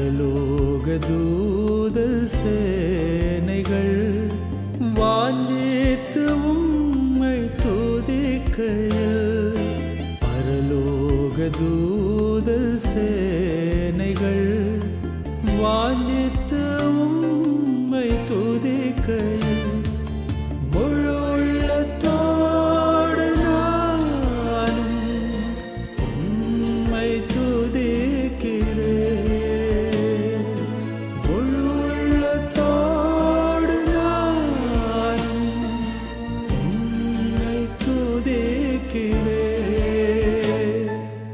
பரலோக தூத சேனைகள் வாஞ்சித்து உம்மை துதிக்கையில் பரலோக தூத சேனைகள் வாஞ்சித்து உம்மை துதிக்கையில் முழு உள்ளத்தோடு நானும் உம்மை துதிக்கிறேன் முழு உள்ளத்தோடு நானும் உம்மை துதிக்கிறேன்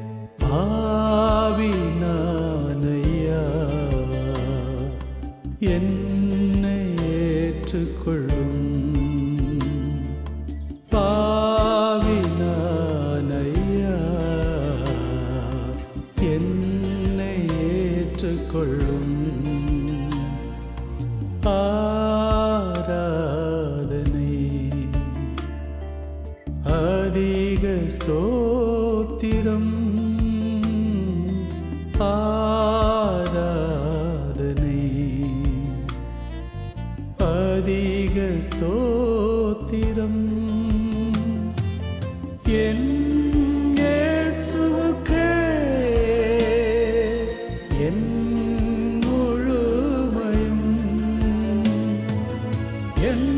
ஆவி நானையா என்னை ஏற்றுக்கொள்ளும் பாவி நானையா என்னை ஏற்றுக்கொள்ளும் ஆராதனை அதிக ஸ்தோத்திரம் ஆராதனை அதிக ஸ்தோத்திரம் என் இயேசுவுக்கே என் முழுமையும் என்